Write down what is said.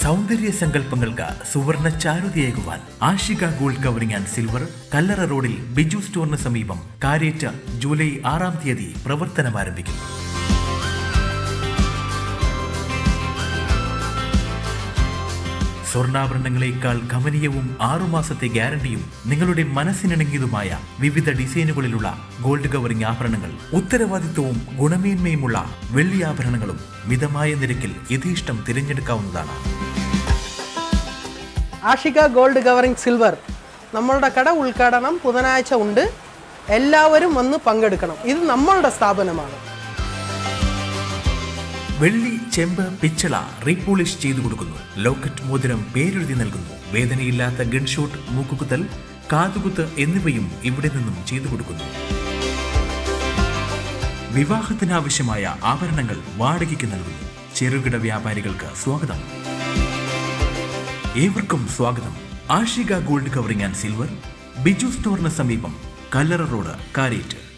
സൗന്ദര്യ സങ്കല്പങ്ങൾക്ക് സുവർണ ചാരുതയേകുവാൻ Ashika gold covering and silver Kallara റോഡിൽ ബിജു സ്റ്റോറിന് സമീപം കാരേറ്റ ജൂലൈ ആറാം തീയതി പ്രവർത്തനം ആരംഭിക്കുന്നു സ്വർണ്ണാഭരണങ്ങളെക്കാൾ ഗമനീയവും ആറുമാസത്തെ ഗ്യാരണ്ടിയും നിങ്ങളുടെ മനസ്സിനിണങ്ങിയതുമായ വിവിധ ഡിസൈനുകളിലുള്ള ഗോൾഡ് കവറിംഗ് ആഭരണങ്ങൾ ഉത്തരവാദിത്വവും ഗുണമേന്മയുമുള്ള വെള്ളി ആഭരണങ്ങളും മിതമായ നിരക്കിൽ യഥേഷ്ടം തിരഞ്ഞെടുക്കാവുന്നതാണ് ആഷിക ഗോൾഡ് കവറിംഗ് സിൽവർ നമ്മളുടെ കട ഉദ്ഘാടനം ബുധനാഴ്ച ഉണ്ട് എല്ലാവരും വന്ന് പങ്കെടുക്കണം ഇത് നമ്മളുടെ സ്ഥാപനമാണ് വെള്ളി ചെമ്പ് പിച്ചള റീപോളിഷ് ചെയ്തു കൊടുക്കുന്നു ലോക്കറ്റ് മോതിരം പേരെഴുതി നൽകുന്നു വേദനയില്ലാത്ത ഗൺഷോട്ട് മൂക്കുകുത്തൽ കാതുകുത്ത് എന്നിവയും ഇവിടെ നിന്നും ചെയ്തു കൊടുക്കുന്നു വിവാഹത്തിനാവശ്യമായ ആഭരണങ്ങൾ വാടകയ്ക്ക് നൽകുന്നു ചെറുകിട വ്യാപാരികൾക്ക് സ്വാഗതം ഏവർക്കും സ്വാഗതം Ashika gold covering and silver Biju സ്റ്റോറിന് സമീപം കല്ലറ റോഡ് കാരേറ്റ്